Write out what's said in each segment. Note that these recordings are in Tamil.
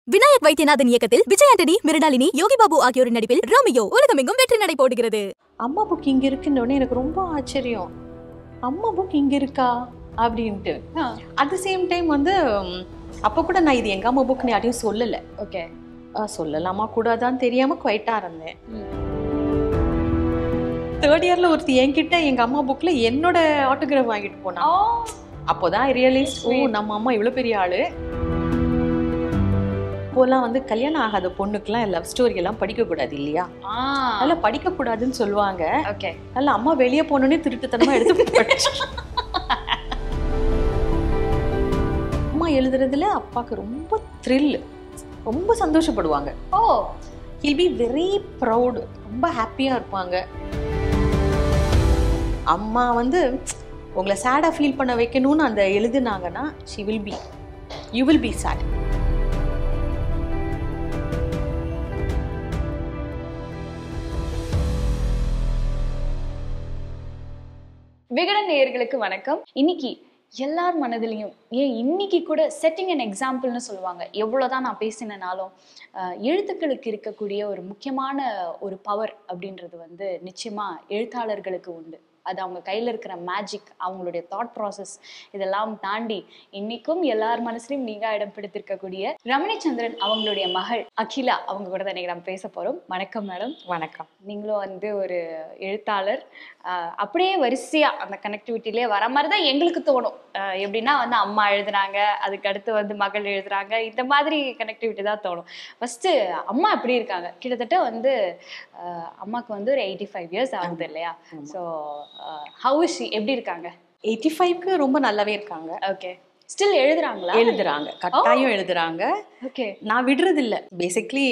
விநாயக் வைத்தியநாதன் இயக்கத்தில் விஜய் ஆண்டனி மிருணாளினி யோகி பாபு ஆகியோரின் நடிப்பில் ரோமியோ உலகமெங்கும் வெற்றி நடை போடுகிறது அம்மா புக் இங்க இருக்குன்னு எனக்கு ரொம்ப ஆச்சரியம் அம்மா புக் இங்க இருக்கா அப்படின்ட்டு அட் த சேம் டைம் வந்து ம், அப்போ கூட நான் இது எங்க அம்மா புக்னு யாரையும் சொல்லலை ஓகே அஹ், சொல்லலாமா கூடாதான்னு தெரியாம குவைட்டா இருந்தேன் தேர்ட் இயர்ல ஒருத்தி என்கிட்ட எங்க அம்மா புக்ல என்னோட ஆட்டோகிராஃப் வாங்கிட்டு போனா அப்போதான் ரியலைஸ் ஓ நம்ம அம்மா இவ்வளவு பெரிய ஆளு இப்போலாம் வந்து கல்யாணம் ஆகாத பொண்ணுக்கெல்லாம் லவ் ஸ்டோரி எல்லாம் படிக்க கூடாது இல்லையா அதெல்லாம் படிக்க கூடாதுன்னு சொல்லுவாங்க ஓகே அதனால அம்மா வெளியே போனோடனே திருட்டுத்தனமா எடுத்து படிச்சு அம்மா எழுதுறதுல அப்பாக்கு ரொம்ப த்ரில் ரொம்ப சந்தோஷப்படுவாங்க oh he'll be very proud ரொம்ப ஹாப்பியாக இருப்பாங்க அம்மா வந்து உங்களை சேடாக ஃபீல் பண்ண வைக்கணும்னு அந்த எழுதுனாங்கன்னா she will be you will be sad Vikatan நேயர்களுக்கு வணக்கம் இன்னைக்கு எல்லார் மனதிலையும் ஏன் இன்னைக்கு கூட செட்டிங் அண்ட் எக்ஸாம்பிள்னு சொல்லுவாங்க எவ்வளோதான் நான் பேசினாலும் அஹ், எழுத்துக்களுக்கு இருக்கக்கூடிய ஒரு முக்கியமான ஒரு பவர் அப்படின்றது வந்து நிச்சயமா எழுத்தாளர்களுக்கு உண்டு அது அவங்க கையில் இருக்கிற மேஜிக் அவங்களுடைய தாட் ப்ராசஸ் இதெல்லாம் தாண்டி இன்னைக்கும் எல்லார் மனசுலையும் நீங்க இடம் பிடித்திருக்கக்கூடிய ரமணி சந்திரன் அவங்களுடைய மகள் அகிலா அவங்க கூட தான் இன்னைக்கு நம்ம பேச போறோம் வணக்கம் மேடம் வணக்கம் நீங்களும் வந்து ஒரு எழுத்தாளர் ஆஹ் அப்படியே வரிசையா அந்த கனெக்டிவிட்டிலே வர மாதிரி தான் எங்களுக்கு தோணும் ஆஹ் எப்படின்னா வந்து அம்மா எழுதுனாங்க அதுக்கு அடுத்து வந்து மகள் எழுதுறாங்க இந்த மாதிரி கனெக்டிவிட்டி தான் தோணும் ஃபர்ஸ்ட் அம்மா எப்படி இருக்காங்க கிட்டத்தட்ட வந்து ஆஹ் அம்மாக்கு வந்து ஒரு எயிட்டி ஃபைவ் இயர்ஸ் ஆகுது இல்லையா ஸோ ஹவு ஷி எப்படி இருக்காங்க எயிட்டி ஃபைவ்க்கு ரொம்ப நல்லாவே இருக்காங்க ஓகே ஸ்டில் எழுதுறாங்களா எழுதுறாங்க கட்டாயம் எழுதுறாங்க ஓகே நான் விடுறதில்ல பேசிக்லி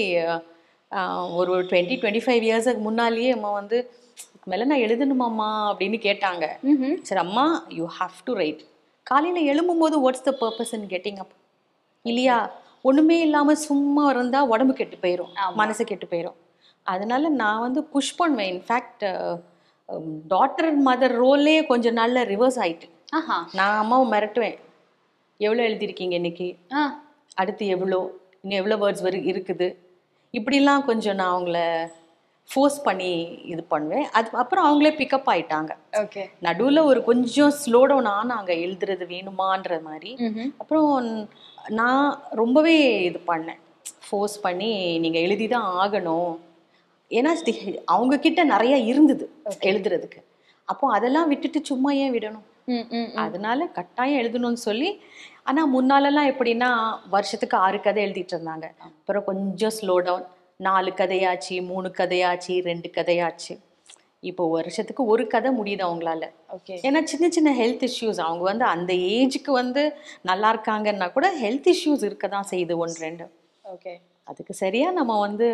ஒரு டுவெண்ட்டி டுவெண்ட்டி ஃபைவ் இயர்ஸுக்கு முன்னாலேயே அம்மா வந்து மேலே நான் எழுதணுமாம்மா அப்படின்னு கேட்டாங்க ம் சரி அம்மா யூ ஹாவ் டு ரைட் காலையில் எழும்பும்போது what's the purpose in getting up இல்லையா ஒன்றுமே இல்லாமல் சும்மா இருந்தால் உடம்பு கெட்டு போயிடும் ஆமா. மனசு கெட்டு போயிடும் அதனால நான் வந்து புஷ் பண்ணுவேன் இன்ஃபேக்ட் டாட்டர் மதர் ரோல்லே கொஞ்சம் நாளில் ரிவர்ஸ் ஆயிட்டு ஆஹா நான் அம்மாவை மிரட்டுவேன் எவ்வளோ எழுதியிருக்கீங்க இன்னைக்கு ஆ அடுத்து எவ்வளோ இன்னும் எவ்வளோ வேர்ட்ஸ் வரு இருக்குது இப்படிலாம் கொஞ்சம் நான் அவங்கள ஃபோர்ஸ் பண்ணி இது பண்ணுவேன் அது அப்புறம் அவங்களே பிக்கப் ஆயிட்டாங்க ஓகே நடுவில் ஒரு கொஞ்சம் ஸ்லோ டவுன் ஆனாங்க எழுதுறது வேணுமான்ற மாதிரி ம் அப்புறம் நான் ரொம்பவே இது பண்ணேன் ஃபோர்ஸ் பண்ணி நீங்கள் எழுதி தான் ஆகணும் ஏன்னா தி- அவங்க கிட்ட நிறைய இருந்தது எழுதுறதுக்கு அப்போ அதெல்லாம் விட்டுட்டு சும்மா ஏன் விடணும் ம் ம் அதனால கட்டாயம் எழுதணும்னு சொல்லி ஆனால் முன்னாலெல்லாம் எப்படின்னா வருஷத்துக்கு ஆறு கதை எழுதிட்டு இருந்தாங்க அப்புறம் கொஞ்சம் ஸ்லோ டவுன் நாலு கதையாச்சு மூணு கதையாச்சு ரெண்டு கதையாச்சு இப்போ வருஷத்துக்கு ஒரு கதை முடியுது அவங்களால ஓகே ஏன்னா சின்ன சின்ன ஹெல்த் இஷ்யூஸ் அவங்க வந்து அந்த ஏஜுக்கு வந்து நல்லா இருக்காங்கன்னா கூட ஹெல்த் இஷ்யூஸ் இருக்க தான் செய்யுது ஒன்று ரெண்டு ஓகே அதுக்கு சரியா நம்ம வந்து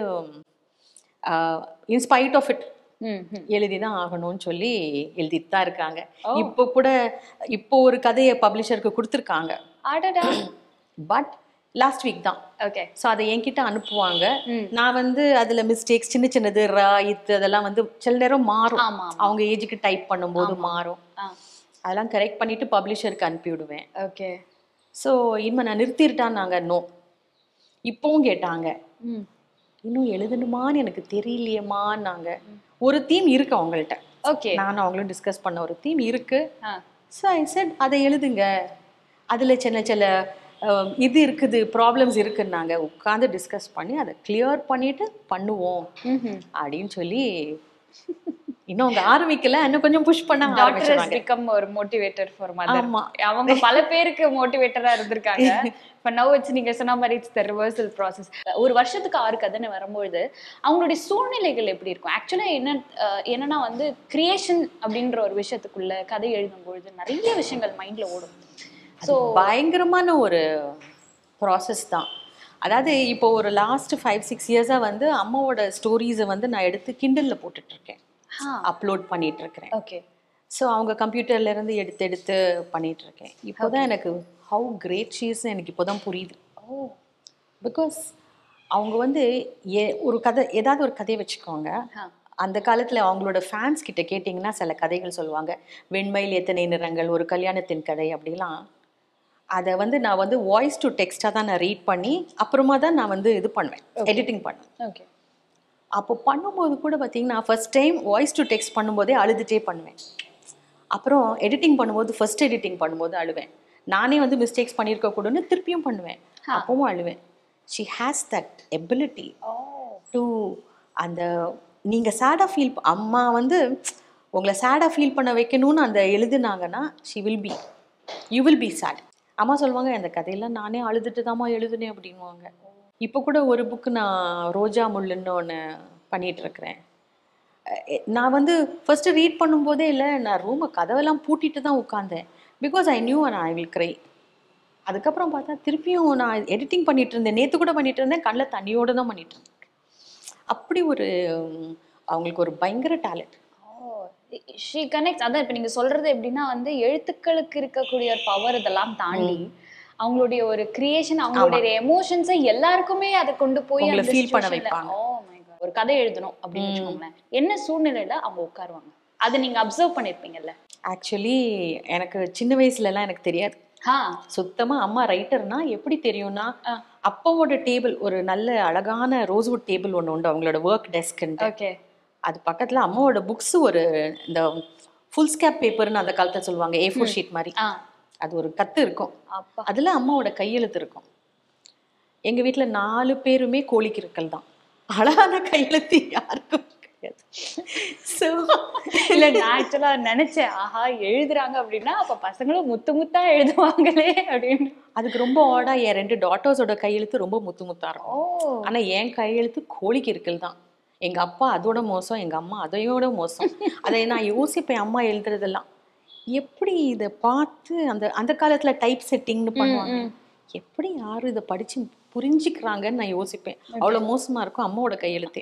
இன்ஸ்பைட் ஆஃப் இட் ம் ம் எழுதி தான் ஆகணும்னு சொல்லி எழுதிட்டு தான் இருக்காங்க இப்போ கூட இப்போ ஒரு கதையை பப்ளிஷருக்கு கொடுத்துருக்காங்க அடடா பட் லாஸ்ட் வீக் தான் ஓகே ஸோ அதை என்கிட்ட அனுப்புவாங்க ம். நான் வந்து அதில் மிஸ்டேக்ஸ் சின்ன சின்னது ரா இத்து அதெல்லாம் வந்து சில நேரம் மாறும் ஆமா அவங்க ஏஜுக்கு டைப் பண்ணும்போது மாறும் ஆ அதெல்லாம் கரெக்ட் பண்ணிட்டு பப்ளிஷருக்கு அனுப்பி விடுவேன் ஓகே ஸோ இனிமே நான் நிறுத்திட்டான்னாங்க நோ இப்போவும் கேட்டாங்க ம் இன்னும் எழுதணுமான்னு எனக்கு தெரியலையேம்மான்னாங்க ஒரு தீம் இருக்கு அவங்கள்ட்ட ஓகே நானும் அவங்களும் டிஸ்கஸ் பண்ண ஒரு தீம் இருக்கு ஆ ஸோ ஐ செட் அதை எழுதுங்க அதில் சின்ன சில அஹ், இது இருக்குது ப்ராப்ளம்ஸ் இருக்குன்னாங்க உட்காந்து டிஸ்கஸ் பண்ணி அதை கிளியர் பண்ணிட்டு பண்ணுவோம் ம்ஹும் அப்படின்னு சொல்லி இன்னும் அவங்க ஆரம்பிக்கல இன்னும் கொஞ்சம் புஷ் பண்ண டாக்டர் ஆரம்பிச்சிருவாங்க பிகம் ஒரு மோட்டிவேட்டர் ஃபார் மதர் ஆமா. அவங்க பல பேருக்கு மோட்டிவேட்டரா இருந்திருக்காங்க இப்ப நவ் வச்சு நீங்க சொன்ன மாதிரி இட்ஸ் த ரிவர்சல் ப்ராசஸ் ஒரு வருஷத்துக்கு ஆறு கதைன்னு வரும்பொழுது அவங்களுடைய சூழ்நிலைகள் எப்படி இருக்கும் ஆக்சுவலா என்ன அஹ், என்னன்னா வந்து கிரியேஷன் அப்படின்ற ஒரு விஷயத்துக்குள்ள கதை எழுதும் பொழுது நிறைய விஷயங்கள் மைண்ட்ல ஓடும் ஸோ பயங்கரமான ஒரு ப்ராசஸ் தான் அதாவது இப்போ ஒரு லாஸ்ட் ஃபைவ் சிக்ஸ் இயர்ஸாக வந்து அம்மாவோட ஸ்டோரிஸை வந்து நான் எடுத்து கிண்டலில் போட்டுட்ருக்கேன் அப்லோட் பண்ணிட்டு இருக்கிறேன் ஓகே ஸோ அவங்க கம்ப்யூட்டர்ல இருந்து எடுத்து எடுத்து பண்ணிட்டு இருக்கேன் இப்போதான் எனக்கு ஹவு கிரேட் ஷீஸ்னு எனக்கு இப்போதான் புரியுது ஓ பிகாஸ் அவங்க வந்து ஏ ஒரு கதை ஏதாவது ஒரு கதையை வச்சுக்கோங்க அந்த காலத்தில் அவங்களோட ஃபேன்ஸ் கிட்ட கேட்டிங்கன்னா சில கதைகள் சொல்லுவாங்க வெண்மையில் எத்தனை நிறங்கள் ஒரு கல்யாணத்தின் கதை அப்படிலாம் அதை வந்து நான் வந்து வாய்ஸ் டு டெக்ஸ்டாக தான் நான் ரீட் பண்ணி அப்புறமா தான் நான் வந்து இது பண்ணுவேன் எடிட்டிங் பண்ணுவேன் ஓகே அப்போ பண்ணும்போது கூட பார்த்தீங்கன்னா first time voice to text பண்ணும்போதே அழுதுட்டே பண்ணுவேன் அப்புறம் எடிட்டிங் பண்ணும்போது ஃபர்ஸ்ட் எடிட்டிங் பண்ணும்போது அழுவேன் நானே வந்து மிஸ்டேக்ஸ் பண்ணியிருக்க கூடன்னு திருப்பியும் பண்ணுவேன் அப்பவும் அழுவேன் she has that ability oh to அந்த நீங்கள் சேடாக ஃபீல் அம்மா வந்து உங்களை சேடாக ஃபீல் பண்ண வைக்கணும்னு அந்த எழுதுனாங்கன்னா she will be you will be sad அம்மா சொல்லுவாங்க அந்த கதையெல்லாம் நானே அழுதுட்டு தாம்மா எழுதுனேன் அப்படின்வாங்க இப்போ கூட ஒரு புக்கு நான் ரோஜா முள்ளுன்னு ஒன்று பண்ணிகிட்ருக்கிறேன் நான் வந்து ஃபர்ஸ்ட் ரீட் பண்ணும்போதே இல்லை நான் ரூமை கதவெல்லாம் பூட்டிட்டு தான் உட்காந்தேன் because I knew I will cry அதுக்கப்புறம் பார்த்தா திருப்பியும் நான் எடிட்டிங் பண்ணிட்டு இருந்தேன் நேற்று கூட பண்ணிட்டு இருந்தேன் கண்ணில் தண்ணியோட தான் பண்ணிட்டு இருந்தேன் அப்படி ஒரு உம், அவங்களுக்கு ஒரு பயங்கர டேலண்ட் ஷீ கனெக்ட் அதான் இப்போ நீங்க சொல்றது எப்படின்னா வந்து எழுத்துக்களுக்கு இருக்கக்கூடிய ஒரு பவர் இதெல்லாம் தாண்டி அவங்களுடைய ஒரு கிரியேஷன் அவங்களுடைய எமோஷன்ஸை எல்லாருக்குமே அதை கொண்டு போய் உங்களை அந்த feel பண்ண situationல- வைப்பாங்க. Oh my God. ஒரு கதை எழுதணும் அப்படின்னு வச்சுக்கோங்களேன் என்ன சூழ்நிலையில அவங்க உட்காருவாங்க அதை நீங்க அப்சர்வ் பண்ணிருப்பீங்கல்ல ஆக்சுவலி எனக்கு சின்ன வயசுலலாம் எனக்கு தெரியாது ஹா சுத்தமா அம்மா ரைட்டர்னா எப்படி தெரியும்னா அப்பாவோட டேபிள் ஒரு நல்ல அழகான ரோஸ்வுட் டேபிள் ஒன்று உண்டு அவங்களோட ஒர்க் டெஸ்க்ன்ட்டு ஓகே அது பக்கத்துல அம்மாவோட புக்ஸ் ஒரு இந்த ஃபுல் ஸ்கேப் பேப்பர்னு அந்த காலத்துல சொல்லுவாங்க ஏ ஃபோர் ஷீட் மாதிரி ஆ அது ஒரு கத்து இருக்கும் அப்பா அதுல அம்மாவோட கையெழுத்து இருக்கும் எங்க வீட்ல நாலு பேருமே கோழிக்கிருக்கல் தான் அழகான கையெழுத்து யாருக்கும் கிடையாது ஸோ இல்ல நான் ஆக்சுவலா நினைச்சேன் ஆஹா எழுதுறாங்க அப்படின்னா அப்ப பசங்களும் முத்து முத்தா எழுதுவாங்களே அப்படின்னு அதுக்கு ரொம்ப ஆடா என் ரெண்டு டாட்டர்ஸோட கையெழுத்து ரொம்ப முத்து முத்தா இருக்கும் ஓ ஆனா என் கையெழுத்து கோழிக்கு இருக்கல் தான் எங்க அப்பா அதோட மோசம் எங்க அம்மா அதையோட மோசம் அதை நான் யோசிப்பேன் அம்மா எழுதுறதெல்லாம் எப்படி இதை பார்த்து அந்த அந்த காலத்துல டைப் செட்டிங்னு பண்ணுவாங்க எப்படி யாரும் இதை படிச்சு புரிஞ்சுக்கிறாங்கன்னு நான் யோசிப்பேன் அவ்வளவு மோசமா இருக்கும் அம்மாவோட கையெழுத்தே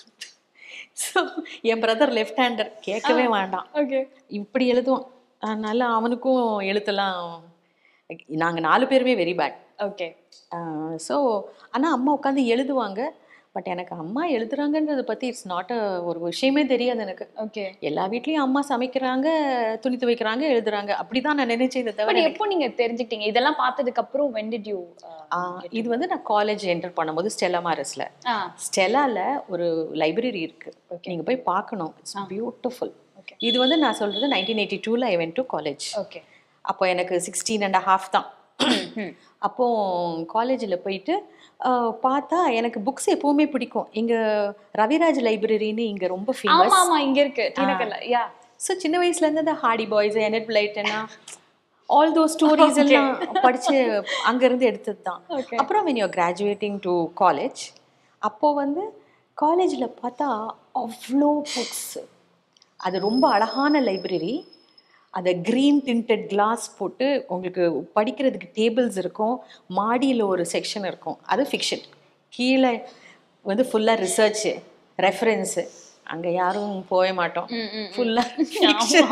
ஸோ என் பிரதர் லெஃப்ட் ஹேண்டர் கேட்கவே வேண்டாம் ஓகே இப்படி எழுதுவான் அதனால அவனுக்கும் எழுத்தெல்லாம் நாங்க நாலு பேருமே வெரி பேட் ஓகே ஸோ ஆனா அம்மா உட்காந்து எழுதுவாங்க பட் எனக்கு அம்மா எழுதுறாங்கன்றத பத்தி இட்ஸ் நாட் ஒரு விஷயமே தெரியாது எனக்கு ஓகே எல்லா வீட்லயும் அம்மா சமைக்கிறாங்க துணி துவைக்கிறாங்க எழுதுறாங்க அப்படிதான் நான் நினைச்சேன் இதை தவிர பட் எப்போ நீங்க தெரிஞ்சுக்கிட்டீங்க இதெல்லாம் பார்த்ததுக்கு அப்புறம் when did you ஆ, இது வந்து நான் காலேஜ் என்டர் பண்ணும்போது ஸ்டெல்லா மாரஸ்ல ஆ ஸ்டெல்லால ஒரு லைப்ரரி இருக்கு நீங்க போய் பார்க்கணும் இட்ஸ் பியூட்டிஃபுல் Okay. இது வந்து நான் சொல்றது நைன்டீன் எயிட்டி டூல I went to college okay அப்போ எனக்கு சிக்ஸ்டீன் அண்ட் ஹாஃப் தான் அப்போ காலேஜில் போயிட்டு ஆஹ், பார்த்தா எனக்கு புக்ஸ் எப்பவுமே பிடிக்கும் இங்க ரவிராஜ் லைப்ரரின்னு இங்க ரொம்ப ஆமா ஃபேமஸ் ஆமா இங்க இருக்கு டீனக்கல்ல யா ஸோ சின்ன வயசுல இருந்து இந்த ஹார்டி பாய்ஸ் எனட் பிளைட்னா ஆல் தோ ஸ்டோரிஸ் எல்லாம் படிச்சு அங்க இருந்து எடுத்தது தான் Okay. அப்புறம் when you're graduating to college அப்போ வந்து காலேஜில் பார்த்தா அவ்வளோ புக்ஸ் அது ரொம்ப அழகான லைப்ரரி அதை க்ரீன் டிண்டட் கிளாஸ் போட்டு உங்களுக்கு படிக்கிறதுக்கு டேபிள்ஸ் இருக்கும் மாடியில் ஒரு செக்ஷன் இருக்கும் அது ஃபிக்ஷன் கீழே வந்து ஃபுல்லாக ரிசர்ச்சு ரெஃபரன்ஸு அங்கே யாரும் போக மாட்டோம் ஃபுல்லாக ஃபிக்ஷன்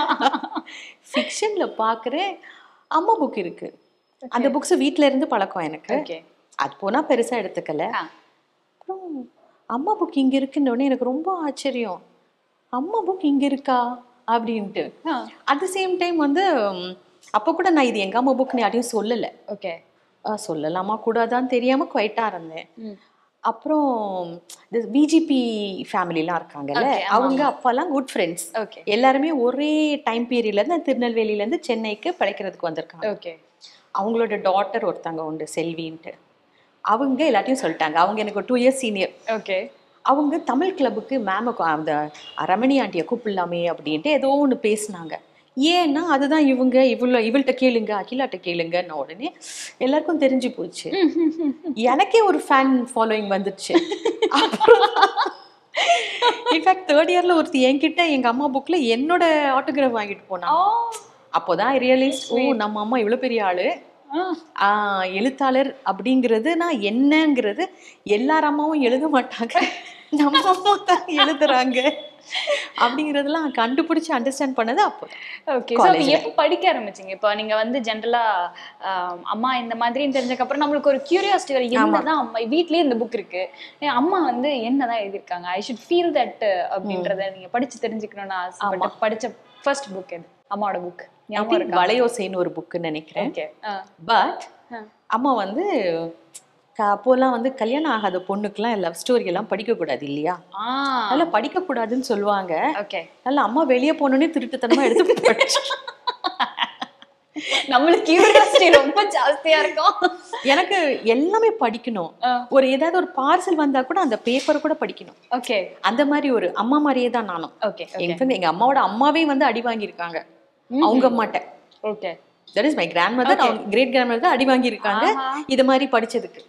ஃபிக்ஷனில் பார்க்குறேன் அம்மா புக் இருக்கு அந்த புக்ஸ் வீட்டில இருந்து பழக்கம் எனக்கு ஓகே அது போனால் பெருசாக எடுத்துக்கல ஆ. அப்புறம் அம்மா புக் இங்கே இருக்குன்னொடனே எனக்கு ரொம்ப ஆச்சரியம் அம்மா புக் இங்கே இருக்கா அப்படின்ட்டு ah at the same time வந்து ம், அப்போ கூட நான் இது எங்க அம்மா புக்னு யாரையும் சொல்லலை ஓகே சொல்லலாமா கூடாதான்னு தெரியாம குவைட்டா இருந்தேன் ம். அப்புறம் இந்த பிஜிபி ஃபேமிலிலாம் இருக்காங்கல்ல Okay, ஆமா, அவங்க அப்பெல்லாம் குட் ஃப்ரெண்ட்ஸ் ஓகே எல்லாருமே ஒரே டைம் பீரியட்ல இருந்து திருநெல்வேலியில இருந்து சென்னைக்கு பிழைக்கிறதுக்கு வந்திருக்காங்க ஓகே அவங்களோட டாட்டர் ஒருத்தங்க உண்டு செல்வின்ட்டு அவங்க எல்லாத்தையும் சொல்லிட்டாங்க அவங்க எனக்கு ஒரு டூ இயர்ஸ் சீனியர் ஓகே அவங்க தமிழ் கிளப்புக்கு மேம அந்த ரமணி ஆண்டியை கூப்பிடலாமே அப்படின்ட்டு ஏதோ ஒன்று பேசுனாங்க ஏன்னா அதுதான் இவங்க இவ்வளோ இவள்கிட்ட கேளுங்க அகிலாட்ட கேளுங்கன்ன உடனே எல்லாருக்கும் தெரிஞ்சு போச்சு எனக்கே ஒரு ஃபேன் ஃபாலோயிங் வந்துடுச்சு இன்ஃபேக்ட் தேர்ட் இயர்ல ஒருத்தி என்கிட்ட எங்க அம்மா புக்ல என்னோட ஆட்டோகிராஃப் வாங்கிட்டு போனா ஓ அப்போதான் ரியலைஸ் ஓ நம்ம அம்மா இவ்வளவு பெரிய ஆளு ஆஹ் எழுத்தாளர் அப்படிங்கிறது நான் என்னங்கிறது எல்லார் அம்மாவும் எழுத மாட்டாங்க நம்ம அம்மா தான் எழுதுறாங்க அப்படிங்கிறதெல்லாம் கண்டுபிடிச்சு அண்டர்ஸ்டாண்ட் பண்ணது அப்போ ஓகே ஸோ எப்போ படிக்க ஆரம்பிச்சீங்க இப்போ நீங்க வந்து ஜென்ரலா அம்மா இந்த மாதிரின்னு தெரிஞ்சதுக்கு அப்புறம் நம்மளுக்கு ஒரு கியூரியாசிட்டி வரும் என்னதான் அம்மா வீட்லயே இந்த புக் இருக்கு என் அம்மா வந்து என்னதான் எழுதியிருக்காங்க ஐ ஷுட் ஃபீல் தட் அப்படின்றத நீங்க படிச்சு தெரிஞ்சுக்கணும்னு ஆசைப்பட்டு படிச்ச ஃபர்ஸ்ட் புக் எது அம்மாவோட புக் I ஞாபகம் think இருக்கா வளையோசைன்னு ஒரு புக்குன்னு நினைக்கிறேன் ஓகே பட் அம்மா வந்து க- அப்போலாம் வந்து கல்யாணம் ஆகாத பொண்ணுக்கெல்லாம் லவ் ஸ்டோரி எல்லாம் படிக்கக்கூடாது இல்லையா ஆ அதெல்லாம் படிக்கக்கூடாதுன்னு சொல்லுவாங்க ஓகே அதனால அம்மா வெளியே போனோடனே திருட்டுத்தனமா எடுத்து படிச்சு நம்மளுக்கு கியூரியாசிட்டி ரொம்ப ஜாஸ்தியா இருக்கும் எனக்கு எல்லாமே படிக்கணும் ஆ. ஒரு ஏதாவது ஒரு பார்சல் வந்தா கூட அந்த பேப்பர் கூட படிக்கணும் ஓகே அந்த மாதிரி ஒரு அம்மா மாதிரியே தான் நானும் ஓகே எங்க friend, எங்க அம்மாவோட அம்மாவே வந்து அடி வாங்கியிருக்காங்க அவங்க அம்மாட்ட okay that is my grandmother அவங்க கிரேட் கிராண்ட் மதர் தான் அடி வாங்கியிருக்காங்க ஆஹா. இது மாதிரி படிச்சதுக்கு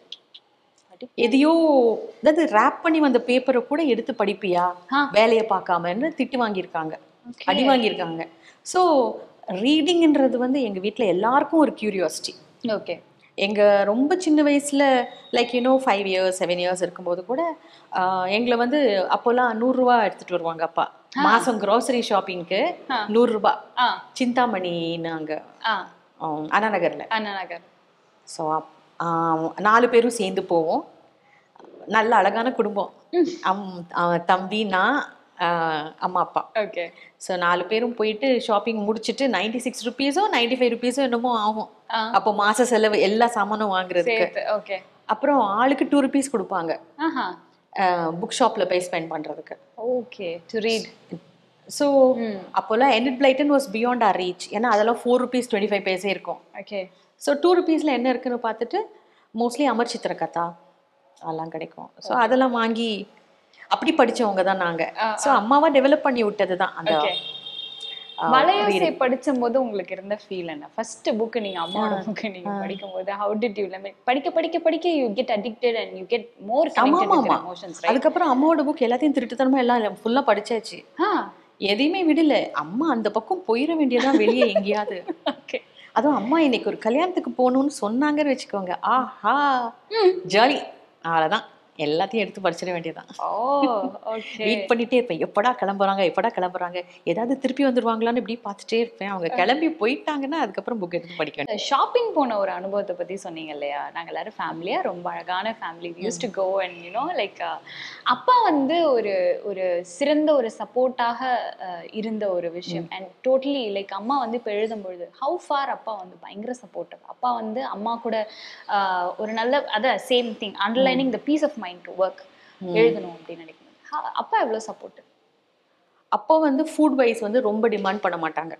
எதையோ அதாவது ரேப் பண்ணி வந்த பேப்பரை கூட எடுத்து படிப்பியா ஆ. வேலையை பார்க்காமன்னு திட்டு வாங்கியிருக்காங்க அடி வாங்கியிருக்காங்க ஸோ ரீடிங்ன்றது வந்து எங்க வீட்ல எல்லாருக்கும் ஒரு கியூரியாசிட்டி ஓகே எங்க ரொம்ப சின்ன வயசுல like you know five years seven years இருக்கும்போது கூட ஆஹ், எங்களை வந்து அப்போல்லாம் நூறுரூவா எடுத்துட்டு வருவாங்க அப்பா மாசம் grocery ஷாப்பிங்க்கு நூறுரூபா ஆ சிந்தாமணின்னு அங்க ஆ ஆஹ், அண்ணா நகர்ல அண்ணா நகர் ஸோ நாலு பேரும் சேர்ந்து போவோம் நல்ல அழகான குடும்பம் அம் அஹ் தம்பி நான் அஹ் அம்மா அப்பா ஓகே ஸோ நாலு பேரும் போயிட்டு ஷாப்பிங் முடிச்சுட்டு நைன்டி சிக்ஸ் ருபீஸோ நைன்டி ஃபைவ் ருபீஸோ என்னமோ ஆகும் ஆ. அப்போ மாச செலவு எல்லா சாமானும் வாங்குறதுக்கு சேர்த்து ஓகே அப்புறம் ஆளுக்கு டூ ருபீஸ் கொடுப்பாங்க ஆஹா புக் ஷாப்ல போய் ஸ்பெண்ட் பண்றதுக்கு ஓகே டு ரீட் ஸோ அப்போல்லாம் Enid Blyton was beyond our reach ஏன்னா அதெல்லாம் four rupees twenty five paise இருக்கும் ஓகே ஸோ டூ ருபீஸில் என்ன இருக்குன்னு பார்த்துட்டு மோஸ்ட்லி அமர் சித்திர கதா அதெல்லாம் கிடைக்கும் ஸோ அதெல்லாம் வாங்கி அப்படி படிச்சவங்க தான் நாங்க ஸோ அம்மாவா டெவலப் பண்ணி விட்டது தான் அந்த ஓகே வளையோசை படிச்சும் போது உங்களுக்கு இருந்த ஃபீல் என்ன ஃபர்ஸ்ட் புக் நீங்க அம்மாவோட புக் நீங்க படிக்கும் போது ஹவு டிட் யூ படிக்க படிக்க படிக்க you get addicted and you get more ஆமா கனெக்டட் ஆமா வித் எமோஷன்ஸ் ரைட் அதுக்கப்புறம் அம்மாவோட புக் எல்லாத்தையும் திருட்டுத்தனமா எல்லாம் ஃபுல்லா படிச்சாச்சு ஆ எதையுமே விடல அம்மா அந்த பக்கம் போயிட வேண்டியதான் வெளியே எங்கேயாவது ஓகே அதுவும் அம்மா இன்னைக்கு ஒரு கல்யாணத்துக்கு போகணும்னு சொன்னாங்கன்னு வச்சுக்கோங்க ஆஹா ஜாலி அவ்வளவுதான் எல்லாத்தையும் எடுத்து படிச்சிட வேண்டியதான் ஓ ஓகே வெயிட் பண்ணிட்டே இருப்பேன் எப்படா கிளம்புறாங்க எப்படா கிளம்புறாங்க ஏதாவது திருப்பி வந்துருவாங்களான்னு இப்படி பார்த்துட்டே இருப்பேன் அவங்க கிளம்பி போயிட்டாங்கன்னா அதுக்கப்புறம் புக் எடுத்து படிக்க வேண்டியது. ஷாப்பிங் போன ஒரு அனுபவத்தை பத்தி சொன்னீங்க இல்லையா நாங்க எல்லாரும் ஃபேமிலியா ரொம்ப அழகான family used to go and you know like அப்பா வந்து ஒரு ஒரு சிறந்த ஒரு சப்போர்ட்டாக இருந்த ஒரு விஷயம் அண்ட் டோட்டலி லைக் அம்மா வந்து இப்போ எழுதும் பொழுது ஹவு ஃபார் அப்பா வந்து பயங்கர சப்போர்ட்டிவ் அப்பா வந்து அம்மா கூட ஆஹ், ஒரு நல்ல அத same thing underlining the peace of mind to work எழுதணும் அப்படின்னு நினைக்கணும் Ha- அப்பா எவ்வளோ சப்போர்ட்டிவ் அப்போ வந்து ஃபுட் வைஸ் வந்து ரொம்ப டிமாண்ட் பண்ண மாட்டாங்க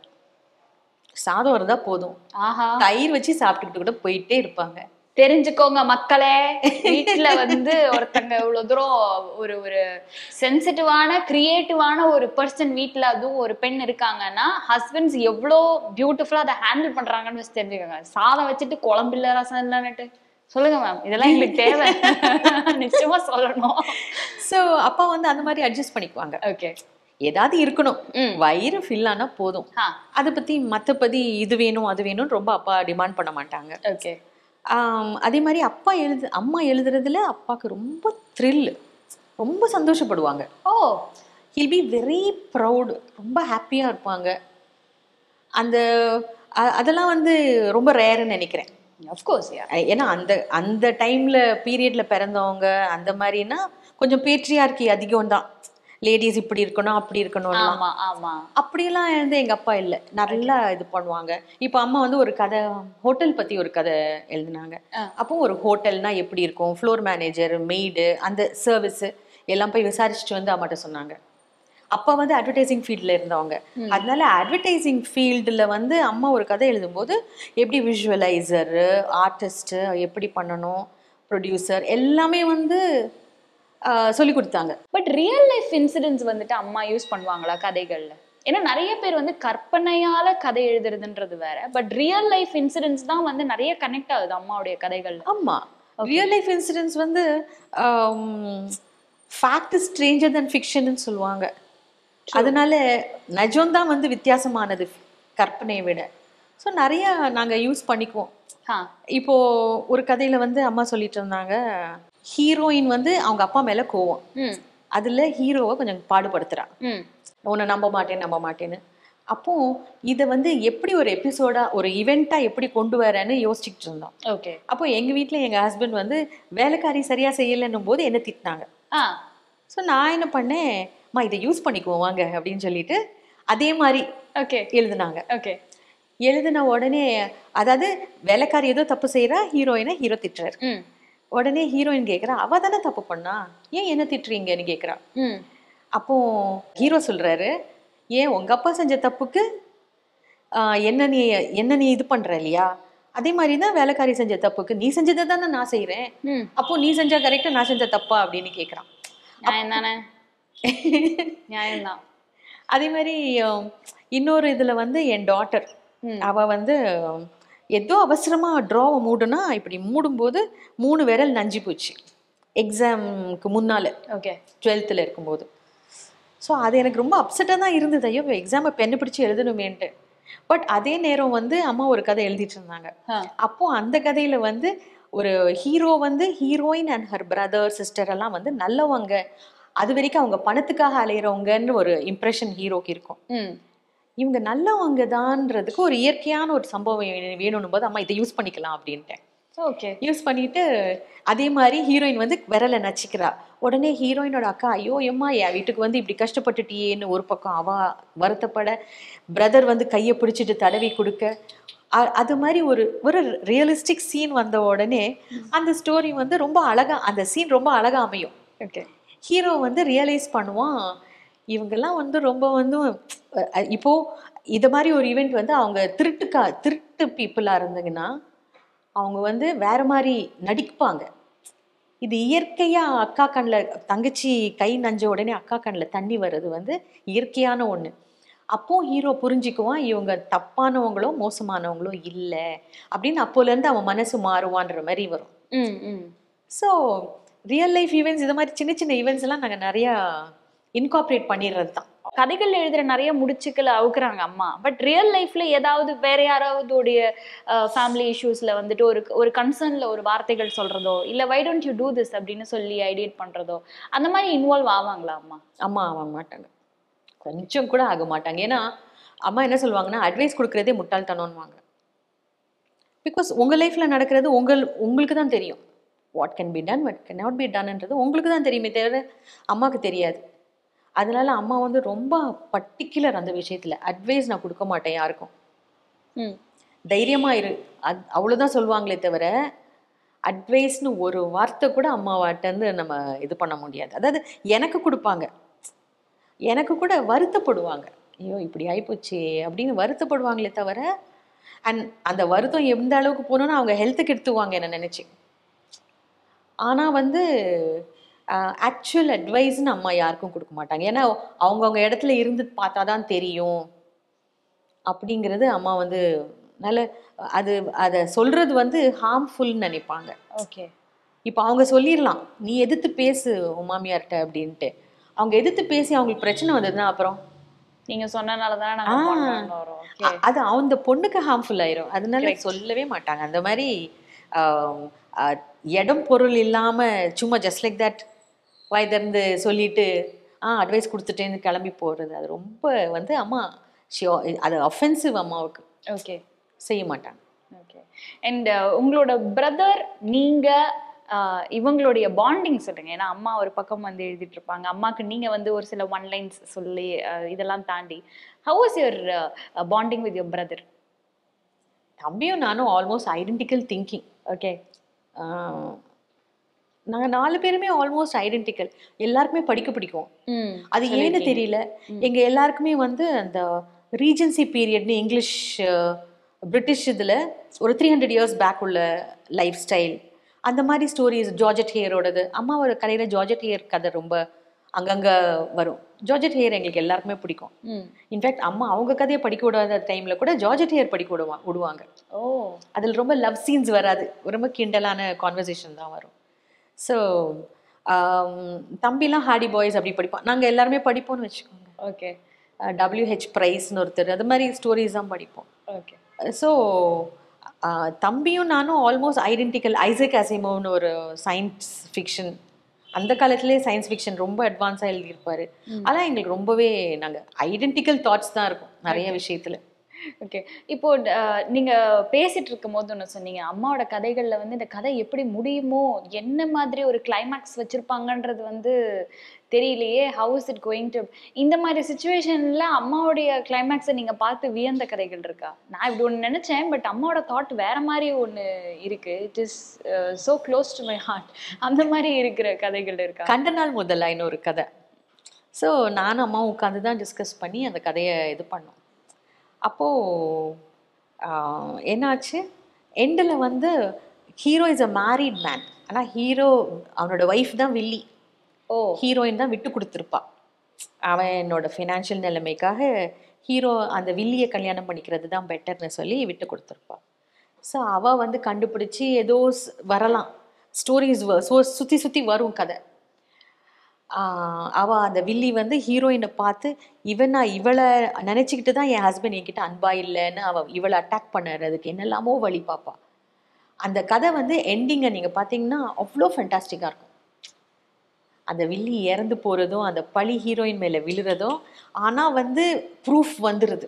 சாதம் இருந்தா போதும் ஆஹா தயிர் வச்சு சாப்பிட்டுக்கிட்டு கூட போயிட்டே இருப்பாங்க தெரிஞ்சுக்கோங்க மக்களே வீட்ல வந்து ஒருத்தங்க இவ்வளவு தூரம் ஒரு ஒரு சென்சிட்டிவான கிரியேட்டிவான ஒரு பர்சன் வீட்ல அதுவும் ஒரு பெண் இருக்காங்கன்னா ஹஸ்பண்ட்ஸ் எவ்வளோ பியூட்டிஃபுல்லா அதை ஹேண்டில் பண்றாங்கன்னு வச்சு தெரிஞ்சுக்கோங்க சாதம் வச்சுட்டு குழம்பு இல்ல ரசம் இல்லைன்னுட்டு சொல்லுங்க மேம் இதெல்லாம் எங்களுக்கு தேவை நிச்சயமா சொல்லணும் ஸோ அப்பா வந்து அந்த மாதிரி அட்ஜஸ்ட் பண்ணிக்குவாங்க ஓகே ஏதாவது இருக்கணும் ம். வயிறு ஃபில் ஆனா போதும் ஆ அதை பத்தி மத்தபடி இது வேணும் அது வேணும்னு ரொம்ப அப்பா டிமாண்ட் பண்ண மாட்டாங்க ஓகே ஆம், அதே மாதிரி அப்பா எழுது அம்மா எழுதுறதுல அப்பாவுக்கு ரொம்ப த்ரில் ரொம்ப சந்தோஷப்படுவாங்க oh he'll be very proud ரொம்ப ஹாப்பியாக இருப்பாங்க அந்த அ- அதெல்லாம் வந்து ரொம்ப ரேருன்னு நினைக்கிறேன் அஃப்கோர்ஸ் யா அஹ் ஏன்னா அந்த அந்த டைம்ல பீரியட்ல பிறந்தவங்க அந்த மாதிரினா கொஞ்சம் பேட்ரியார்கி அதிகம் தான் லேடிஸ் இப்படி இருக்கணும் அப்படி இருக்கணும் ஆமா ஆமா அப்படியெல்லாம் வந்து எங்க அப்பா இல்லை நல்லா இது பண்ணுவாங்க இப்போ அம்மா வந்து ஒரு கதை ஹோட்டல் பத்தி ஒரு கதை எழுதினாங்க ஆ. அப்போ ஒரு ஹோட்டல்னா எப்படி இருக்கும் ஃப்ளோர் மேனேஜர் மெய்டு அந்த சர்வீஸ் எல்லாம் போய் விசாரிச்சுட்டு வந்து அம்மாட்ட சொன்னாங்க அப்பா வந்து அட்வர்டைசிங் ஃபீல்டில் இருந்தவங்க அதனால அட்வர்டைசிங் ஃபீல்டில் வந்து அம்மா ஒரு கதை எழுதும்போது எப்படி விஷுவலைசர் ஆர்டிஸ்ட் எப்படி பண்ணணும் ப்ரொடியூசர் எல்லாமே வந்து சொல்லி கொடுத்தாங்க பட் ரியல் லைஃப் இன்சிடென்ட்ஸ் வந்துட்டு அம்மா யூஸ் பண்ணுவாங்களா கதைகள்ல ஏன்னா நிறைய பேர் வந்து கற்பனையால கதை எழுதுறதுன்றது வேற பட் ரியல் லைஃப் இன்சிடென்ட்ஸ் தான் வந்து நிறைய கனெக்ட் ஆகுது அம்மாவுடைய கதைகள்ல ஆமா ரியல் லைஃப் இன்சிடென்ட்ஸ் வந்து ஃபேக்ட் ஸ்ட்ரேஞ்சர் தன் ஃபிக்ஷன்னு சொல்லுவாங்க அதனால நிஜம்தான் வந்து வித்தியாசமானது கற்பனையை விட ஸோ நிறைய நாங்க யூஸ் பண்ணிக்குவோம் ஆ இப்போ ஒரு கதையில வந்து அம்மா சொல்லிட்டு இருந்தாங்க ஹீரோயின் வந்து அவங்க அப்பா மேல கோவம் ம் அதுல ஹீரோவை கொஞ்சம் பாடுபடுத்துறா ம் உன்னை நம்ப மாட்டேன் நம்ப மாட்டேன்னு அப்போ இதை வந்து எப்படி ஒரு எபிசோடா ஒரு இவெண்ட்டா எப்படி கொண்டு வரேன்னு யோசிச்சுக்கிட்டு இருந்தோம் ஓகே அப்போ எங்க வீட்ல எங்க ஹஸ்பண்ட் வந்து வேலைக்காரி சரியா செய்யலைன்னும் போது என்ன திட்டினாங்க ஆ ஸோ நான் என்ன பண்ணேன் அம்மா இதை யூஸ் பண்ணிக்குவோம் வாங்க அப்படின்னு சொல்லிட்டு அதே மாதிரி ஓகே எழுதுனாங்க ஓகே எழுதின உடனே அதாவது வேலைக்காரி ஏதோ தப்பு செய்யறா ஹீரோயினை ஹீரோ திட்டுறாரு ம் உடனே ஹீரோயின் கேக்குறா அவ தானே தப்பு பண்ணா ஏன் என்ன திட்டுறீங்கன்னு கேக்குறா ம் அப்போ ஹீரோ சொல்றாரு ஏன் உங்க அப்பா செஞ்ச தப்புக்கு ஆஹ், என்ன நீ என்ன நீ இது பண்ற இல்லையா அதே மாதிரி தான் வேலைக்காரி செஞ்ச தப்புக்கு நீ செஞ்சதை தானே நான் செய்றேன் ம் அப்போ நீ செஞ்சா கரெக்டா நான் செஞ்ச தப்பா அப்படின்னு கேக்குறான் நியாயம் தானே நியாயம்தான் அதே மாதிரி ஆஹ், இன்னொரு இதுல வந்து என் டாட்டர் ம். அவ வந்து ஆஹ், ஏதோ அவசரமா ட்ராவை மூடுனா இப்படி மூடும்போது மூணு விரல் நஞ்சு போச்சு எக்ஸாம்க்கு முன்னால ஓகே டுவெல்த்தில் இருக்கும்போது ஸோ அது எனக்கு ரொம்ப அப்செட்டாக தான் இருந்தது ஐயோ எக்ஸாமை பெண்ணு பிடிச்சி எழுதணுமேன்ட்டு பட் அதே நேரம் வந்து அம்மா ஒரு கதை எழுதிட்டு இருந்தாங்க ஆ. அப்போ அந்த கதையில வந்து ஒரு ஹீரோ வந்து heroine and her brother sister எல்லாம் வந்து நல்லவங்க அது வரைக்கும் அவங்க பணத்துக்காக அலையிறவங்கன்னு ஒரு இம்ப்ரெஷன் ஹீரோக்கு இருக்கும் ம் இவங்க நல்லவங்க தான்றதுக்கு ஒரு இயற்கையான ஒரு சம்பவம் வே- வேணும்னும் போது அம்மா இதை யூஸ் பண்ணிக்கலாம் அப்படின்ட்டு ஓகே யூஸ் பண்ணிட்டு அதே மாதிரி ஹீரோயின் வந்து விரலை நச்சிக்கிறா உடனே ஹீரோயினோட அக்கா ஐயோ எம்மா என் வீட்டுக்கு வந்து இப்படி கஷ்டப்பட்டுட்டியேன்னு ஒரு பக்கம் அவ வருத்தப்பட பிரதர் வந்து கையை பிடிச்சிட்டு தடவி கொடுக்க அ- அது மாதிரி ஒரு ஒரு ரியலிஸ்டிக் சீன் வந்த உடனே அந்த ஸ்டோரி வந்து ரொம்ப அழகா அந்த சீன் ரொம்ப அழகா அமையும் ஓகே ஹீரோ வந்து ரியலைஸ் பண்ணுவான் இவங்கெல்லாம் வந்து ரொம்ப வந்து அஹ், இப்போ இது மாதிரி ஒரு ஈவெண்ட் வந்து அவங்க திருட்டுக்கா திருட்டு பீப்புளாக இருந்தாங்கன்னா அவங்க வந்து வேற மாதிரி நடிப்பாங்க இது இயற்கையா அக்கா கண்ணில் தங்கச்சி கை நஞ்ச உடனே அக்கா கண்ணில் தண்ணி வர்றது வந்து இயற்கையான ஒண்ணு அப்போ ஹீரோ புரிஞ்சுக்குவான் இவங்க தப்பானவங்களோ மோசமானவங்களோ இல்லை அப்படின்னு அப்போலேருந்து அவன் மனசு மாறுவான்ற மாதிரி வரும் ம் ம் ஸோ ரியல் லைஃப் ஈவெண்ட்ஸ் இது மாதிரி சின்ன சின்ன ஈவெண்ட்ஸ் எல்லாம் நாங்கள் நிறையா இன்கார்பரேட் பண்ணிடுறது தான் கதைகள் எழுதுற நிறைய முடிச்சுக்களை அவுக்குறாங்க அம்மா பட் ரியல் லைஃப்ல ஏதாவது வேற யாராவதுடைய ஃபேமிலி இஷ்யூஸ்ல வந்துட்டு ஒரு ஒரு கன்சர்ன்ல ஒரு வார்த்தைகள் சொல்றதோ இல்ல why don't you do this அப்படின்னு சொல்லி ஐடியேட் பண்றதோ அந்த மாதிரி இன்வால்வ் ஆவாங்களா அம்மா அம்மா ஆக மாட்டாங்க கொஞ்சம் கூட ஆக மாட்டாங்க ஏன்னா அம்மா என்ன சொல்லுவாங்கன்னா அட்வைஸ் கொடுக்குறதே முட்டாள்தனம்னுவாங்க பிகாஸ் உங்கள் லைஃப்பில் நடக்கிறது உங்கள் உங்களுக்கு தான் தெரியும் what can be done what can not be டன்ன்றது உங்களுக்கு தான் தெரியுமே தவிர அம்மாவுக்கு தெரியாது அதனால அம்மா வந்து ரொம்ப பர்டிகுலர் அந்த விஷயத்தில் அட்வைஸ் நான் கொடுக்க மாட்டேன் யாருக்கும் ம் தைரியமா இரு அது அவ்வளோதான் சொல்லுவாங்களே தவிர அட்வைஸ்னு ஒரு வார்த்தை கூட அம்மாவாட்டேருந்து நம்ம இது பண்ண முடியாது அதாவது எனக்கு கொடுப்பாங்க எனக்கு கூட வருத்தப்படுவாங்க ஐயோ இப்படி ஆயிப்போச்சே அப்படின்னு வருத்தப்படுவாங்களே தவிர அண்ட் அந்த வருத்தம் எந்த அளவுக்கு போகணும்னா அவங்க ஹெல்த்துக்கு எடுத்துவாங்க என்ன நினச்சி ஆனால் வந்து ஆக்சுவல் அட்வைஸ்னு அம்மா யாருக்கும் கொடுக்க மாட்டாங்க ஏன்னா அவங்கவுங்க இடத்துல இருந்து பார்த்தா தான் தெரியும் அப்படிங்கிறது அம்மா வந்து நல்ல அது அதை சொல்றது வந்து ஹார்ம்ஃபுல்னு நினைப்பாங்க ஓகே இப்போ அவங்க சொல்லிடலாம் நீ எதிர்த்து பேசு உன் மாமியார்கிட்ட அப்படின்ட்டு அவங்க எதிர்த்து பேசி அவங்களுக்கு பிரச்சனை வந்ததுன்னா அப்புறம் நீங்க சொன்னனால தானே நாங்க ஆ. பண்ணோம்னு வரோம் ஓகே அ- அது அந்த பொண்ணுக்கு ஹார்ம்ஃபுல் ஆயிரும் அதனால சொல்லவே மாட்டாங்க அந்த மாதிரி ஆம், அ, இடம் பொருள் இல்லாம சும்மா ஜஸ்ட் லைக் தட் வாய் திறந்து சொல்லிட்டு ஆ அட்வைஸ் கொடுத்துட்டேன்னு கிளம்பி போறது அது ரொம்ப வந்து அம்மா ஷியோ அது அஃபென்சிவ் அம்மாவுக்கு ஓகே செய்ய மாட்டாங்க ஓகே அண்ட் உங்களோட பிரதர் நீங்க ஆஹ், இவங்களுடைய பாண்டிங் சொல்லுங்க ஏன்னா அம்மா ஒரு பக்கம் வந்து எழுதிட்டு இருப்பாங்க அம்மாக்கு நீங்க வந்து ஒரு சில ஒன் லைன்ஸ் சொல்லி ஆஹ், இதெல்லாம் தாண்டி how is your bonding with your brother தம்பியும் நானும் ஆல்மோஸ்ட் ஐடென்டிக்கல் திங்கிங் ஓகே நாங்க நாலு பேருமே ஆல்மோஸ்ட் ஐடென்டிக்கல் எல்லாருக்குமே படிக்க பிடிக்கும் ம் அது ஏன்னு தெரியல எங்க எல்லாருக்குமே வந்து அந்த ரீஜென்சி பீரியட்னு இங்கிலீஷ் அஹ், பிரிட்டிஷ் இதுல ஒரு த்ரீ ஹண்ட்ரட் இயர்ஸ் பேக் உள்ள லைஃப் ஸ்டைல் அந்த மாதிரி ஸ்டோரிஸ் ஜார்ஜட் ஹேயரோடது அம்மாவோட கதையில ஜார்ஜட் ஹேயர் கதை ரொம்ப அங்கங்க வரும் ஜார்ஜட் ஹேயர் எங்களுக்கு எல்லாருக்குமே பிடிக்கும் ம் இன்ஃபேக்ட் அம்மா அவங்க கதையை படிக்க விடாத டைம்ல கூட ஜார்ஜட் ஹேயர் படிக்க விடுவா விடுவாங்க ஓ அதில் ரொம்ப லவ் சீன்ஸ் வராது ரொம்ப கிண்டலான கான்வர்சேஷன் தான் வரும் ஸோ தம்பிலாம் ஹாடி பாய்ஸ் அப்படி படிப்பான் நாங்கள் எல்லாருமே படிப்போம்னு வச்சுக்கோங்க ஓகே டபிள்யூஹெச் ப்ரைஸ்னு ஒருத்தர் அது மாதிரி ஸ்டோரிஸ் தான் படிப்போம் ஓகே ஸோ தம்பியும் நானும் ஆல்மோஸ்ட் ஐடென்டிக்கல் ஐசக் அசிமோன்னு ஒரு சயின்ஸ் ஃபிக்ஷன் அந்த காலத்திலே சயின்ஸ் ஃபிக்ஷன் ரொம்ப அட்வான்ஸாக எழுதியிருப்பாரு அதெல்லாம் எங்களுக்கு ரொம்பவே நாங்கள் ஐடென்டிக்கல் தாட்ஸ் தான் இருக்கும் நிறைய விஷயத்துல ஓகே இப்போ அஹ், நீங்க பேசிட்டு இருக்கும் போது ஒன்று சொன்னீங்க அம்மாவோட கதைகள்ல வந்து இந்த கதை எப்படி முடியுமோ என்ன மாதிரி ஒரு கிளைமேக்ஸ் வச்சிருப்பாங்கன்றது வந்து தெரியலையே ஹவுஸ் இட் கோயிங் டு இந்த மாதிரி சுச்சுவேஷன்ல அம்மாவுடைய கிளைமேக்ஸை நீங்க பார்த்து வியந்த கதைகள் இருக்கா நான் இப்படி ஒன்று நினைச்சேன் பட் அம்மாவோட தாட் வேற மாதிரி ஒன்று இருக்கு it is so close to my heart அந்த மாதிரி இருக்கிற கதைகள் இருக்கா கண்ட நாள் முதல்ல இன்னொரு கதை ஸோ நானும் அம்மாவும் உட்காந்து தான் டிஸ்கஸ் பண்ணி அந்த கதையை இது பண்ணோம் அப்போது என்னாச்சு எண்டில் வந்து hero is a married man ஆனால் ஹீரோ அவனோட ஒய்ஃப் தான் வில்லி ஓ ஹீரோயின் தான் விட்டு கொடுத்துருப்பா அவன் என்னோட ஃபினான்ஷியல் நிலைமைக்காக ஹீரோ அந்த வில்லியை கல்யாணம் பண்ணிக்கிறது தான் பெட்டர்னு சொல்லி விட்டு கொடுத்துருப்பா ஸோ அவள் வந்து கண்டுபிடிச்சி ஏதோ ஸ்- வரலாம் ஸ்டோரிஸ் சுற்றி சுற்றி வரும் கதை ஆஹ் அவ அந்த வில்லி வந்து ஹீரோயினை பார்த்து இவன் நான் இவளை நினச்சிக்கிட்டு தான் என் ஹஸ்பண்ட் என்கிட்ட அன்பா இல்லைன்னு அவ இவளை அட்டாக் பண்ணுறதுக்கு என்னெல்லாமோ வழி பார்ப்பா அந்த கதை வந்து எண்டிங்கை நீங்கள் பார்த்தீங்கன்னா அவ்வளோ ஃபென்டாஸ்டிக்காக இருக்கும் அந்த வில்லி இறந்து போகிறதும் அந்த பழி ஹீரோயின் மேலே விழுறதும் ஆனால் வந்து ப்ரூஃப் வந்துடுது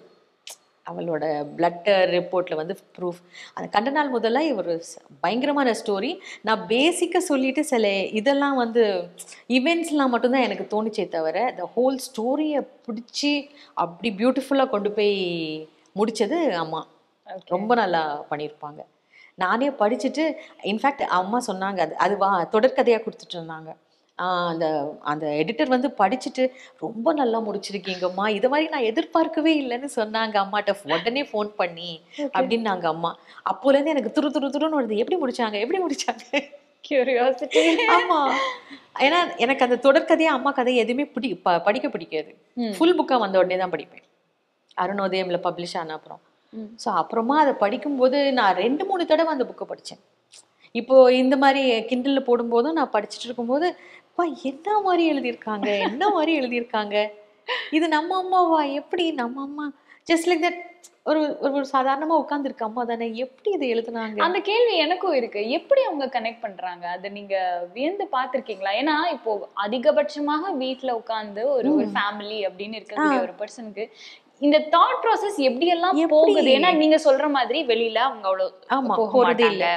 அவளோட பிளட் ரிப்போர்ட்டில் வந்து ப்ரூஃப் அந்த கண்ட நாள் முதல்ல ஒரு ச- பயங்கரமான ஸ்டோரி நான் பேசிக்காக சொல்லிட்டு சில இதெல்லாம் வந்து ஈவெண்ட்ஸ்லாம் மட்டும்தான் எனக்கு தோணுச்சே தவிர த ஹோல் ஸ்டோரியை பிடிச்சி அப்படி பியூட்டிஃபுல்லாக கொண்டு போய் முடிச்சது அம்மா ரொம்ப நல்லா பண்ணியிருப்பாங்க நானே படிச்சுட்டு இன்ஃபேக்ட் அம்மா சொன்னாங்க அது அது வா தொடர்கதையாக கொடுத்துட்டு இருந்தாங்க ஆஹ் அந்த அந்த எடிட்டர் வந்து படிச்சுட்டு ரொம்ப நல்லா முடிச்சிருக்கீங்கம்மா இது மாதிரி நான் எதிர்பார்க்கவே இல்லைன்னு சொன்னாங்க அம்மாட்ட உடனே ஃபோன் பண்ணி அப்படின்னாங்க அம்மா அப்போலேருந்து எனக்கு துரு துரு துருன்னு வருது எப்படி முடிச்சாங்க எப்படி முடிச்சாங்க கியூரியாசிட்டி ஆமா ஏன்னா எனக்கு அந்த தொடர்கதையா அம்மா கதை எதுவுமே பிடி ப- படிக்க பிடிக்காது ஃபுல் புக்கா வந்த உடனே தான் படிப்பேன் அருணோதயம்ல பப்ளிஷ் ஆன அப்புறம் ஸோ அப்புறமா அதை படிக்கும்போது நான் ரெண்டு மூணு தடவை அந்த புக்கை படித்தேன் இப்போ இந்த மாதிரி கிண்டலில் போடும்போதும் நான் படிச்சுட்டு இருக்கும்போது பா என்ன மாதிரி எழுதியிருக்காங்க என்ன மாதிரி எழுதியிருக்காங்க இது நம்ம அம்மாவா எப்படி நம்ம அம்மா ஜஸ்ட் லைக் தட் ஒரு ஒரு ஒரு சாதாரணமாக உட்காந்துருக்க அம்மா தானே எப்படி இதை எழுதுனாங்க அந்த கேள்வி எனக்கும் இருக்கு எப்படி அவங்க கனெக்ட் பண்றாங்க அதை நீங்க வியந்து பார்த்திருக்கீங்களா ஏன்னா இப்போ அதிகபட்சமாக வீட்ல உட்கார்ந்து ஒரு ஒரு ஃபேமிலி அப்படின்னு இருக்கக்கூடிய ஒரு பர்சனுக்கு இந்த தாட் ப்ராசஸ் எப்படி எல்லாம் எப்படி? போகுது ஏன்னா நீங்க சொல்ற மாதிரி வெளியில அவங்க அவ்வளவு ஆமா, போக போறதே மாட்டாங்க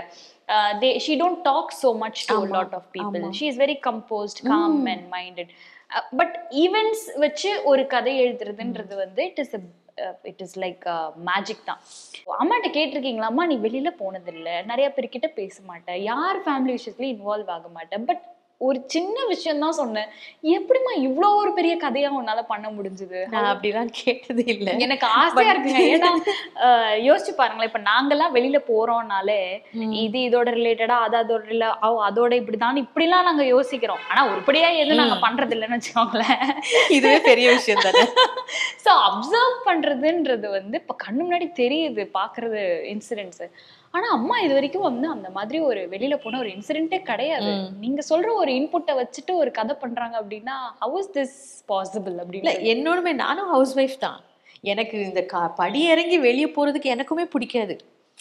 they she don't talk so much to a ஆமா, lot of people ஆமா. she is very composed calm and minded but events வச்சு ஒரு கதை எழுதுறதுன்றது வந்து it is it is like magic தான் அம்மாட்ட கேட்டிருக்கீங்களா அம்மா நீ வெளியில போனதில்லை நிறைய பேர்கிட்ட பேச மாட்டேன் யார் ஃபேமிலி விஷயத்துலயும் இன்வால்வ் ஆக மாட்டேன் பட் ஒரு சின்ன விஷயம் தான் சொன்னேன் எப்படிம்மா இவ்வளோ ஒரு பெரிய கதையா உன்னால பண்ண முடிஞ்சது நான் அப்படிலாம் கேட்டது இல்லை எனக்கு ஆசையா இருக்குங்க ஏன்னா அஹ், யோசிச்சு பாருங்களேன் இப்ப நாங்கெல்லாம் வெளியில போறோம்னாலே இது இதோட ரிலேட்டடா அது அதோட ரில ஓ அதோட இப்படிதான் இப்படிலாம் நாங்க யோசிக்கிறோம் ஆனா உருப்படியா எதுவும் நாங்க பண்றது இல்லைன்னு வச்சுக்கோங்களேன் இதுவே பெரிய விஷயம் தானே ஸோ அப்சர்வ் பண்றதுன்றது வந்து இப்ப கண்ணு முன்னாடி தெரியுது பாக்குறது இன்சிடென்ட்ஸ் ஆனா அம்மா இது வரைக்கும் வந்து அந்த மாதிரி ஒரு வெளியில போன ஒரு இன்சிடென்ட்டே கிடையாது நீங்க சொல்ற ஒரு இன்புட்டை வச்சுட்டு ஒரு கதை பண்றாங்க அப்படின்னா ஹவு இஸ் திஸ் பாசிபிள் இல்ல அப்படின்னு என்னோடுமே நானும் ஹவுஸ் ஒய்ஃப் தான் எனக்கு இந்த கா படி இறங்கி வெளியே போறதுக்கு எனக்குமே பிடிக்காது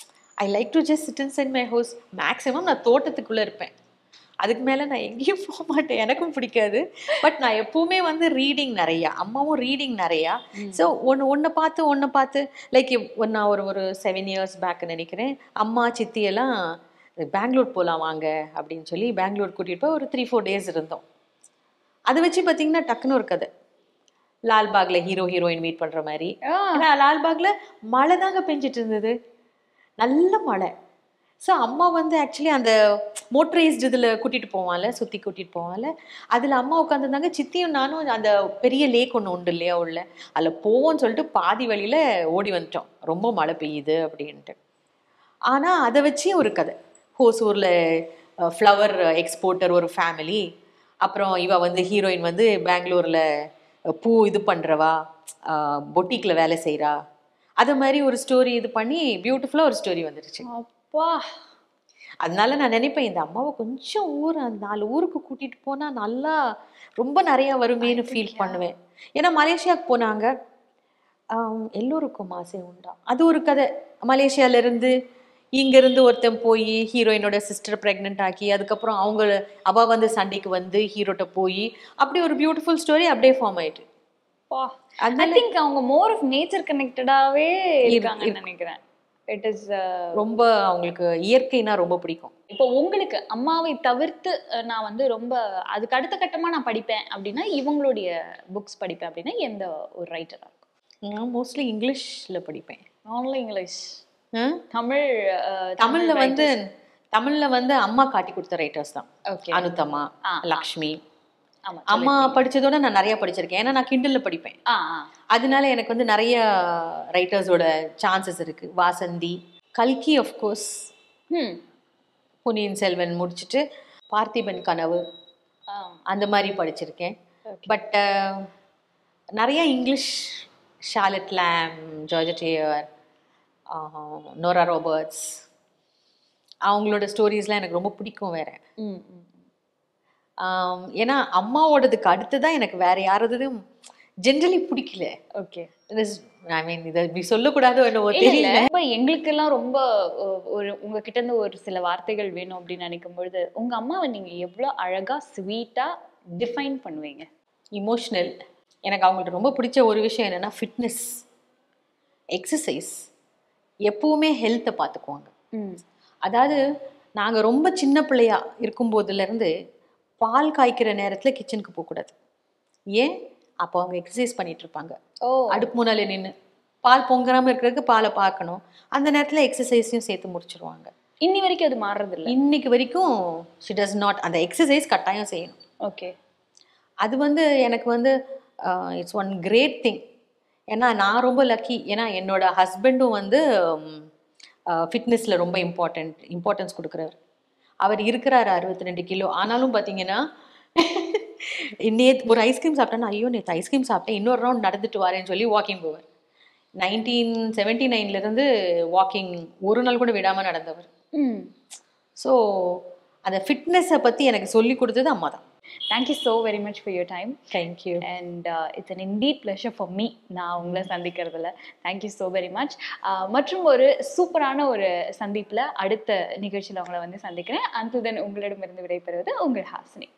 I like to just sit inside my house maximum நான் தோட்டத்துக்குள்ள இருப்பேன் அதுக்கு மேல நான் எங்கேயும் போக மாட்டேன் எனக்கும் பிடிக்காது பட் நான் எப்பவுமே வந்து ரீடிங் நிறையா அம்மாவும் ரீடிங் நிறையா ஸோ ஒன்று ஒன்றை பார்த்து ஒன்றை பார்த்து லைக் நான் ஒரு ஒரு செவன் இயர்ஸ் பேக் நினைக்கிறேன் அம்மா சித்தி எல்லாம் பெங்களூர் போகலாம் வாங்க அப்படின்னு சொல்லி பெங்களூர் கூட்டிகிட்டு போய் ஒரு த்ரீ ஃபோர் டேஸ் இருந்தோம் அதை வச்சு பார்த்தீங்கன்னா டக்குன்னு ஒரு கதை லால்பாக்ல ஹீரோ ஹீரோயின் மீட் பண்ற மாதிரி ஏன்னா லால்பாக்ல மழை தாங்க பெஞ்சிட்டு இருந்தது நல்ல மழை ஸோ அம்மா வந்து ஆக்சுவலி அந்த மோட்டரைஸ்டு இதில் கூட்டிகிட்டு போவான்ல சுற்றி கூட்டிகிட்டு போவான்ல அதில் அம்மா உட்காந்துருந்தாங்க சித்தியும் நானும் அந்த பெரிய லேக் ஒன்று உண்டு இல்லையா உள்ள அதில் போவோம்னு சொல்லிட்டு பாதி வழியில் ஓடி வந்துட்டோம் ரொம்ப மழை பெய்யுது அப்படின்ட்டு ஆனால் அதை வச்சு ஒரு கதை ஹோசூரில் ஃப்ளவர் எக்ஸ்போர்ட்டர் ஒரு ஃபேமிலி அப்புறம் இவ வந்து ஹீரோயின் வந்து பெங்களூரில் பூ இது பண்ணுறவா பொட்டிக்கில் வேலை செய்கிறா அது மாதிரி ஒரு ஸ்டோரி இது பண்ணி பியூட்டிஃபுல்லாக ஒரு ஸ்டோரி வந்துருச்சு அப்பா அதனால நான் நினைப்பேன் இந்த அம்மாவை கொஞ்சம் ஊர் அந்த நாலு ஊருக்கு கூட்டிட்டு போனா நல்லா ரொம்ப நிறைய வருமேன்னு ஃபீல் பண்ணுவேன் ஏன்னா மலேசியாவுக்கு போனாங்க ஆம், எல்லோருக்கும் ஆசை உண்டா அது ஒரு கதை மலேசியால இருந்து இங்க இருந்து ஒருத்தன் போய் ஹீரோயினோட சிஸ்டர் ப்ரெக்னென்ட் ஆக்கி அதுக்கப்புறம் அவங்க அவ வந்து சண்டைக்கு வந்து ஹீரோட்ட போய் அப்படி ஒரு பியூட்டிஃபுல் ஸ்டோரி அப்படியே ஃபார்ம் ஆயிட்டு ஐ அதனால திங்க் அவங்க மோர் ஆஃப் நேச்சர் கனெக்டடாவே இருக்காங்கன்னு நினைக்கிறேன் இட் இஸ் ரொம்ப அவங்களுக்கு இயற்கைனா ரொம்ப பிடிக்கும் இப்போ உங்களுக்கு அம்மாவை தவிர்த்து அஹ், நான் வந்து ரொம்ப அதுக்கு அடுத்த கட்டமா நான் படிப்பேன் அப்படின்னா இவங்களுடைய புக்ஸ் படிப்பேன் அப்படின்னா எந்த ஒரு ரைட்டரா இருக்கும் நான் மோஸ்ட்லி இங்கிலீஷ்ல படிப்பேன் ஆன்லைன் இங்கிலீஷ் ஆ? தமிழ் அஹ், தமிழ்ல வந்து தமிழ்ல வந்து அம்மா காட்டி கொடுத்த ரைட்டர்ஸ் தான் ஓகே அனுத்தம்மா ஆ, லக்ஷ்மி ஆமா அம்மா படிச்சதோட நான் நிறைய படிச்சிருக்கேன் ஏன்னா நான் கிண்டல்ல படிப்பேன் ஆ ஆ அதனால எனக்கு வந்து நிறைய ரைட்டர்ஸோட சான்சஸ் இருக்கு வாசந்தி கல்கி கோர்ஸ் ம் பொன்னியின் செல்வன் முடிச்சுட்டு பார்த்திபன் கனவு ஆ அந்த மாதிரி படிச்சிருக்கேன் Okay. பட் நிறைய English Charlotte Lamb Georgette Heyer Nora Roberts அவங்களோட ஸ்டோரிஸ்லாம் எனக்கு ரொம்ப பிடிக்கும் வேற ம் ம் ஆம், ஏன்னா அம்மாவோடதுக்கு அடுத்து தான் எனக்கு வேற யாரதும் ஜென்ரலி பிடிக்கல ஓகே ஐ மீன் இதை இப்படி சொல்லக்கூடாதோ என்னவோ இல்ல இல்ல தெரியல ரொம்ப எங்களுக்கெல்லாம் ரொம்ப ஒ- ஒரு உங்ககிட்ட இருந்து ஒரு சில வார்த்தைகள் வேணும் அப்படின்னு நினைக்கும் பொழுது உங்க அம்மாவை நீங்க எவ்வளவு அழகா ஸ்வீட்டா டிஃபைன் பண்ணுவீங்க இமோஷ்னல் எனக்கு அவங்கள்ட்ட ரொம்ப பிடிச்ச ஒரு விஷயம் என்னன்னா ஃபிட்னஸ் எக்ஸசைஸ் எப்பவுமே ஹெல்த்தை பார்த்துக்குவாங்க ம் அதாவது நாங்கள் ரொம்ப சின்ன பிள்ளையா இருக்கும்போதுலேருந்து பால் காய்க்கிற நேரத்தில் கிச்சனுக்கு போகக்கூடாது ஏன் அப்போ அவங்க எக்ஸசைஸ் பண்ணிட்டு இருப்பாங்க ஓ அடுப்பு முன்னால நின்று பால் பொங்காமல் இருக்கிறதுக்கு பாலை பார்க்கணும் அந்த நேரத்தில் எக்ஸசைஸையும் சேர்த்து முடிச்சிருவாங்க இன்னி வரைக்கும் அது மாறுறது இல்ல இன்னைக்கு வரைக்கும் ஷி டஸ் நாட் அந்த எக்ஸசைஸ் கட்டாயம் செய்யணும் ஓகே அது வந்து எனக்கு வந்து இட்ஸ் ஒன் கிரேட் திங் ஏன்னா நான் ரொம்ப லக்கி ஏன்னா என்னோட ஹஸ்பண்டும் வந்து ஃபிட்னஸில் ரொம்ப இம்பார்ட்டன்ட் இம்பார்ட்டன்ஸ் கொடுக்குறாரு அவர் இருக்கிறாரு அறுபத்தி ரெண்டு கிலோ ஆனாலும் பார்த்தீங்கன்னா நேற்று ஒரு ஐஸ்கிரீம் சாப்பிட்டேன்னா ஐயோ நேற்று ஐஸ்கிரீம் சாப்பிட்டேன் இன்னொரு ரவுண்ட் நடந்துட்டு வரேன்னு சொல்லி வாக்கிங் போவார் நைன்டீன் செவன்ட்டி நைன்லேருந்து வாக்கிங் ஒரு நாள் கூட விடாமல் நடந்தவர் ம் ஸோ அந்த ஃபிட்னஸை பற்றி எனக்கு சொல்லி கொடுத்தது அம்மா தான் thank you so very much for your time thank you and it's an indeed pleasure for me நான் உங்களை சந்திக்கிறதுல தேங்க்யூ ஸோ வெரி மச் மற்றும் ஒரு சூப்பரான ஒரு சந்திப்பில் அடுத்த நிகழ்ச்சியில் உங்களை வந்து சந்திக்கிறேன் அன்று தென் உங்களிடமிருந்து விடைபெறுவது உங்கள் ஹாசினி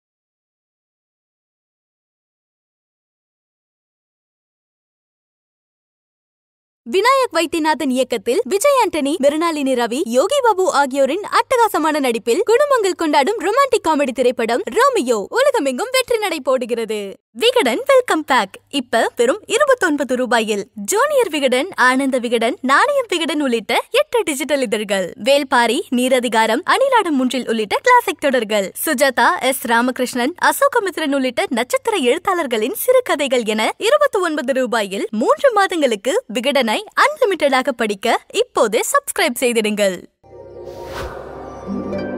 விநாயக் வைத்தியநாதன் இயக்கத்தில் விஜய் ஆண்டனி மிருணாளினி ரவி யோகி பாபு ஆகியோரின் அட்டகாசமான நடிப்பில் குடும்பங்கள் கொண்டாடும் ரொமான்டிக் காமெடி திரைப்படம் ரோமியோ உலகமெங்கும் வெற்றி நடை போடுகிறது விகடன் வெல்கம் பேக் இப்ப வெறும் இருபத்தொன்பது ரூபாயில் ஜூனியர் விகடன் ஆனந்த விகடன் நாணயம் விகடன் உள்ளிட்ட எட்டு டிஜிட்டல் இதழ்கள் வேல்பாரி நீரதிகாரம் அணிலாடும் முன்றில் உள்ளிட்ட கிளாசிக் தொடர்கள் சுஜாதா எஸ் ராமகிருஷ்ணன் அசோகமித்ரன் உள்ளிட்ட நட்சத்திர எழுத்தாளர்களின் சிறுகதைகள் என இருபத்தி ஒன்பது ரூபாயில் மூன்று மாதங்களுக்கு விகடனை அன்லிமிட்டடாக படிக்க இப்போதே சப்ஸ்கிரைப் செய்திடுங்கள்